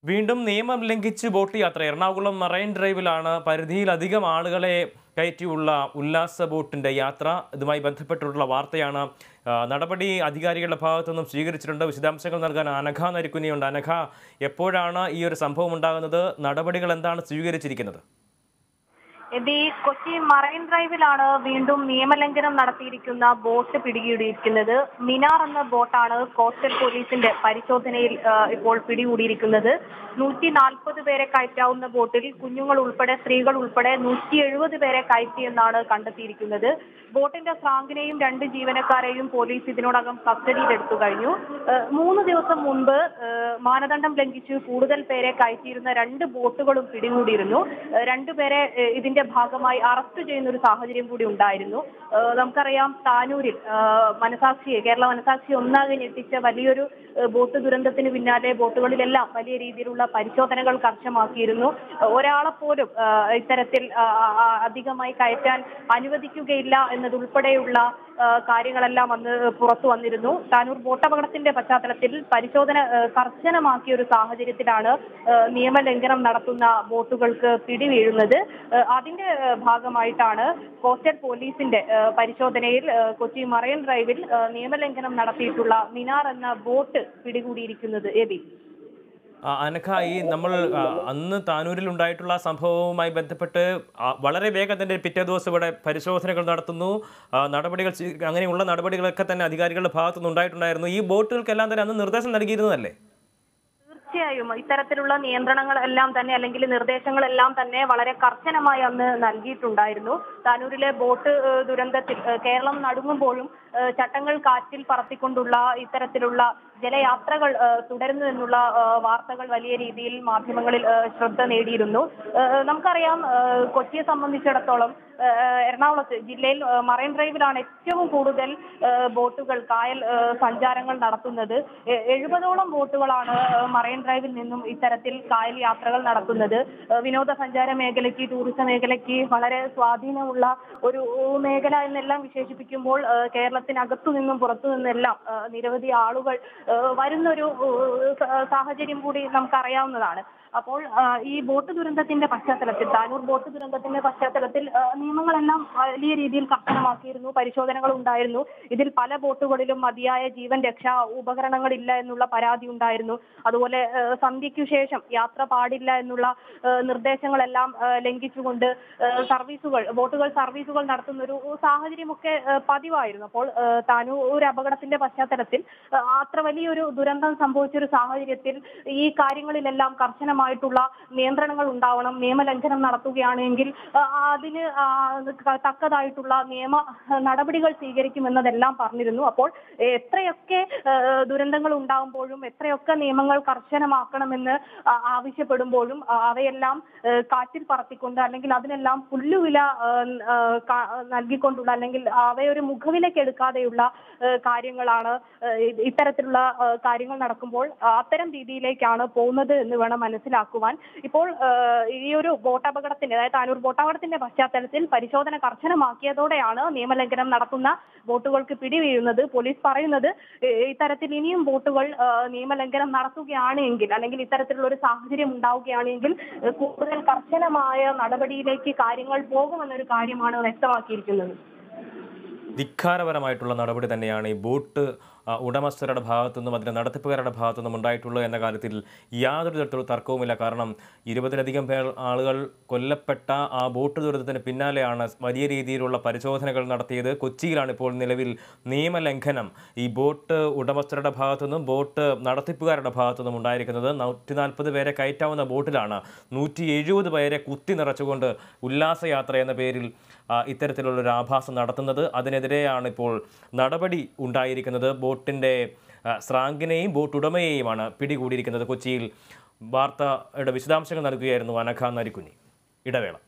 വീണ്ടും നിയമം ലംഘിച്ച് ബോട്ട് യാത്ര എറണാകുളം മറൈൻ ഡ്രൈവിലാണ് പരിധിയിലധികം ആളുകളെ കയറ്റിയുള്ള ഉല്ലാസ ബോട്ടിന്റെ യാത്ര ഇതുമായി ബന്ധപ്പെട്ടുള്ള വാർത്തയാണ് ആ, നടപടി അധികാരികളുടെ ഭാഗത്തു നിന്നും സ്വീകരിച്ചിട്ടുണ്ട് വിശദാംശങ്ങൾ നൽകാൻ അനഘ നരിക്കുനിയുണ്ട് അനഘ എപ്പോഴാണ് ഈ ഒരു സംഭവം ഉണ്ടാകുന്നത് നടപടികൾ എന്താണ് സ്വീകരിച്ചിരിക്കുന്നത് ഇത് ഈ കൊച്ചി മറൈൻ ഡ്രൈവിലാണ് വീണ്ടും നിയമലംഘനം നടത്തിയിരിക്കുന്ന ബോട്ട് പിടികൂടിയിരിക്കുന്നത് മിനാർ എന്ന ബോട്ടാണ് കോസ്റ്റൽ പോലീസിന്റെ പരിശോധനയിൽ ആ, ഇപ്പോൾ പിടികൂടിയിരിക്കുന്നത് നൂറ്റി നാൽപ്പത് പേരെ കയറ്റാവുന്ന ബോട്ടിൽ കുഞ്ഞുങ്ങൾ ഉൾപ്പെടെ സ്ത്രീകൾ ഉൾപ്പെടെ നൂറ്റി എഴുപത് പേരെ കയറ്റിയെന്നാണ് കണ്ടെത്തിയിരിക്കുന്നത് ബോട്ടിന്റെ ഫ്രാങ്കിനെയും രണ്ട് ജീവനക്കാരെയും പോലീസ് ഇതിനോടകം കസ്റ്റഡിയിലെടുത്തു കഴിഞ്ഞു ആ, മൂന്ന് ദിവസം മുൻപ് ആ, മാനദണ്ഡം ലംഘിച്ച് കൂടുതൽ പേരെ കയറ്റിയിരുന്ന രണ്ട് ബോട്ടുകളും പിടികൂടിയിരുന്നു ആ, രണ്ടുപേരെ ആ, ഇതിന്റെ ഭാഗമായി അറസ്റ്റ് ചെയ്യുന്ന ഒരു സാഹചര്യം കൂടി ഉണ്ടായിരുന്നു ആ, നമുക്കറിയാം താനൂരിൽ ആ, മനസാക്ഷിയെ കേരള മനസാക്ഷിയെ ഒന്നാകെ ഞെട്ടിച്ച വലിയൊരു ആ, ബോട്ട് ദുരന്തത്തിന് പിന്നാലെ ബോട്ടുകളിലെല്ലാം വലിയ രീതിയിലുള്ള പരിശോധനകൾ കർശനമാക്കിയിരുന്നു ആ, ഒരാളെ പോലും ആ, ഇത്തരത്തിൽ ആ, ആ, അധികമായി കയറ്റാൻ അനുവദിക്കുകയില്ല എന്നതുൾപ്പെടെയുള്ള ആ, കാര്യങ്ങളെല്ലാം അന്ന് പുറത്തു വന്നിരുന്നു താനൂർ ബോട്ടപകടത്തിന്റെ പശ്ചാത്തലത്തിൽ പരിശോധന ആ, കർശനമാക്കിയ ഒരു സാഹചര്യത്തിലാണ് ആ, നിയമലംഘനം നടത്തുന്ന ബോട്ടുകൾക്ക് പിടി വീഴുന്നത് ആ, അതിന്റെ ആ, ഭാഗമായിട്ടാണ് കോസ്റ്റൽ പോലീസിന്റെ ആ, പരിശോധനയിൽ ആ, കൊച്ചി മറൈൻ ഡ്രൈവിൽ ആ, നിയമലംഘനം നടത്തിയിട്ടുള്ള മിനാർ എന്ന ബോട്ട് പിടികൂടിയിരിക്കുന്നത് എബി ആ, അനഘ ഈ നമ്മൾ ആ, അന്ന് താനൂരിൽ ഉണ്ടായിട്ടുള്ള ആ സംഭവവുമായി ബന്ധപ്പെട്ട് ആ, വളരെ വേഗം തന്നെ പിറ്റേ ദിവസം ഇവിടെ പരിശോധനകൾ നടത്തുന്നു ആ, നടപടികൾ സ്വീ- അങ്ങനെയുള്ള നടപടികളൊക്കെ തന്നെ അധികാരികളുടെ ഭാഗത്തുനിന്ന് ഉണ്ടായിട്ടുണ്ടായിരുന്നു ഈ ബോട്ടുകൾക്കെല്ലാം തന്നെ അന്ന് നിർദ്ദേശം നൽകിയിരുന്നതല്ലേ തീർച്ചയായും ഇത്തരത്തിലുള്ള നിയന്ത്രണങ്ങളെല്ലാം തന്നെ അല്ലെങ്കിൽ നിർദ്ദേശങ്ങളെല്ലാം തന്നെ വളരെ കർശനമായി അന്ന് നൽകിയിട്ടുണ്ടായിരുന്നു താനൂരിലെ ബോട്ട് ഏഹ്, ദുരന്തത്തിൽ ഏഹ്, കേരളം നടുങ്ങുമ്പോഴും ഏഹ്, ചട്ടങ്ങൾ കാറ്റിൽ പറത്തിക്കൊണ്ടുള്ള ഇത്തരത്തിലുള്ള ജലയാത്രകൾ ഏഹ്, തുടരുന്നു എന്നുള്ള ഏഹ്, വാർത്തകൾ വലിയ രീതിയിൽ മാധ്യമങ്ങളിൽ ഏഹ്, ശ്രദ്ധ നേടിയിരുന്നു ഏഹ്, നമുക്കറിയാം ഏഹ്, കൊച്ചിയെ സംബന്ധിച്ചിടത്തോളം ഏഹ്, എറണാകുളത്ത് ജില്ലയിൽ ഏഹ്, മറൈൻ ഡ്രൈവിലാണ് ഏറ്റവും കൂടുതൽ ഏഹ്, ബോട്ടുകൾ കായൽ ഏഹ്, സഞ്ചാരങ്ങൾ നടത്തുന്നത് എ- എഴുപതോളം ബോട്ടുകളാണ് ഏഹ്, മറൈൻ ഡ്രൈവിൽ നിന്നും ഇത്തരത്തിൽ കായൽ യാത്രകൾ നടത്തുന്നത് ഏഹ്, വിനോദസഞ്ചാര മേഖലയ്ക്ക് ടൂറിസം മേഖലയ്ക്ക് വളരെ സ്വാധീനമുള്ള ഒരു മേഖല എന്നെല്ലാം വിശേഷിപ്പിക്കുമ്പോൾ ഏഹ്, കേരളത്തിനകത്തു നിന്നും പുറത്തു നിന്നെല്ലാം ഏഹ്, നിരവധി ആളുകൾ ഏഹ്, വരുന്നൊരു ഏഹ്, സ- സാഹചര്യം കൂടി നമുക്കറിയാവുന്നതാണ് അപ്പോൾ ആ, ഈ ബോട്ട് ദുരന്തത്തിന്റെ പശ്ചാത്തലത്തിൽ താനൂർ ബോട്ട് ദുരന്തത്തിന്റെ പശ്ചാത്തലത്തിൽ ആ, നിയമങ്ങളെല്ലാം വലിയ രീതിയിൽ കർശനമാക്കിയിരുന്നു പരിശോധനകൾ ഉണ്ടായിരുന്നു ഇതിൽ പല ബോട്ടുകളിലും മതിയായ ജീവൻ രക്ഷാ ഉപകരണങ്ങളില്ല എന്നുള്ള പരാതി ഉണ്ടായിരുന്നു അതുപോലെ ആ, സന്ധ്യയ്ക്കു ശേഷം യാത്ര പാടില്ല എന്നുള്ള ആ, നിർദ്ദേശങ്ങളെല്ലാം ആ, ലംഘിച്ചുകൊണ്ട് ആ, സർവീസുകൾ ബോട്ടുകൾ സർവീസുകൾ നടത്തുന്ന ഒരു സാഹചര്യമൊക്കെ ആ, പതിവായിരുന്നു അപ്പോൾ ആ, താനൂർ അപകടത്തിന്റെ പശ്ചാത്തലത്തിൽ ആ, അത്ര വലിയൊരു ദുരന്തം സംഭവിച്ച ഒരു സാഹചര്യത്തിൽ ഈ കാര്യങ്ങളിലെല്ലാം കർശനമായിട്ടുള്ള നിയന്ത്രണങ്ങൾ ഉണ്ടാവണം നിയമലംഘനം നടത്തുകയാണെങ്കിൽ ആ, അതിന് ആ, ക- തക്കതായിട്ടുള്ള നിയമ നടപടികൾ സ്വീകരിക്കുമെന്നതെല്ലാം പറഞ്ഞിരുന്നു അപ്പോൾ എത്രയൊക്കെ ആ, ദുരന്തങ്ങൾ ഉണ്ടാകുമ്പോഴും എത്രയൊക്കെ നിയമങ്ങൾ കർശനമാക്കണമെന്ന് ആ, ആവശ്യപ്പെടുമ്പോഴും ആ, അവയെല്ലാം ആ, കാറ്റിൽ പറത്തിക്കൊണ്ട് അല്ലെങ്കിൽ അതിനെല്ലാം പുല്ലുവില ആ, ആ, ക- നൽകിക്കൊണ്ടുള്ള അല്ലെങ്കിൽ അവയൊരു മുഖവിലേക്ക് എടുക്കാതെയുള്ള ആ, കാര്യങ്ങളാണ് ആ, ഇത് ഇത്തരത്തിലുള്ള ആ, കാര്യങ്ങൾ നടക്കുമ്പോൾ ആ, അത്തരം രീതിയിലേക്കാണ് പോകുന്നത് എന്ന് വേണം മനസ്സിലാക്കുവാൻ ഇപ്പോൾ ആ, ഈ ഒരു ബോട്ടപകടത്തിന്റെ അതായത് താനൂർ ബോട്ടപകടത്തിന്റെ പശ്ചാത്തലത്തിൽ പരിശോധന കർശനമാക്കിയതോടെയാണ് നിയമലംഘനം നടത്തുന്ന ബോട്ടുകൾക്ക് പിടി വീഴുന്നത് പോലീസ് പറയുന്നത് ഏ, ഇത്തരത്തിൽ ഇനിയും ബോട്ടുകൾ ആ, നിയമലംഘനം നടത്തുകയാണ് എങ്കിൽ അല്ലെങ്കിൽ ഇത്തരത്തിലുള്ള ഒരു സാഹചര്യം ഉണ്ടാവുകയാണെങ്കിൽ ഏ, കൂടുതൽ കർശനമായ നടപടിയിലേക്ക് കാര്യങ്ങൾ പോകുമെന്നൊരു കാര്യമാണ് വ്യക്തമാക്കിയിരിക്കുന്നത് ധിക്കാരപരമായിട്ടുള്ള നടപടി തന്നെയാണ് ഈ ബോട്ട് ആ, ഉടമസ്ഥരുടെ ഭാഗത്തുനിന്നും അതിൻ്റെ നടത്തിപ്പുകാരുടെ ഭാഗത്തുനിന്നും ഉണ്ടായിട്ടുള്ളത് എന്ന കാര്യത്തിൽ യാതൊരു തരത്തിലുള്ള തർക്കവുമില്ല കാരണം ഇരുപതിലധികം പേർ ആളുകൾ കൊല്ലപ്പെട്ട ആ ബോട്ട് ദുരന്തത്തിന് പിന്നാലെയാണ് വലിയ രീതിയിലുള്ള പരിശോധനകൾ നടത്തിയത് കൊച്ചിയിലാണ് ഇപ്പോൾ നിലവിൽ നിയമലംഘനം ഈ ബോട്ട് ഉടമസ്ഥരുടെ ഭാഗത്തുനിന്നും ബോട്ട് നടത്തിപ്പുകാരുടെ ഭാഗത്തുനിന്നും ഉണ്ടായിരിക്കുന്നത് നൂറ്റി നാൽപ്പത് പേരെ കയറ്റാവുന്ന ബോട്ടിലാണ് നൂറ്റി എഴുപത് പേരെ കുത്തി നിറച്ചുകൊണ്ട് ഉല്ലാസയാത്ര എന്ന പേരിൽ ആ, ഇത്തരത്തിലുള്ളൊരു ആഭാസം നടത്തുന്നത് അതിനെതിരെയാണ് ഇപ്പോൾ നടപടി ഉണ്ടായിരിക്കുന്നത് ബോട്ടിൻ്റെ ആ, സ്രാങ്കിനെയും ബോട്ട് ഉടമയെയുമാണ് പിടികൂടിയിരിക്കുന്നത് കൊച്ചിയിൽ വാർത്തയുടെ വിശദാംശങ്ങൾ നൽകുകയായിരുന്നു അനഘ നരിക്കുഞ്ഞി ഇടവേള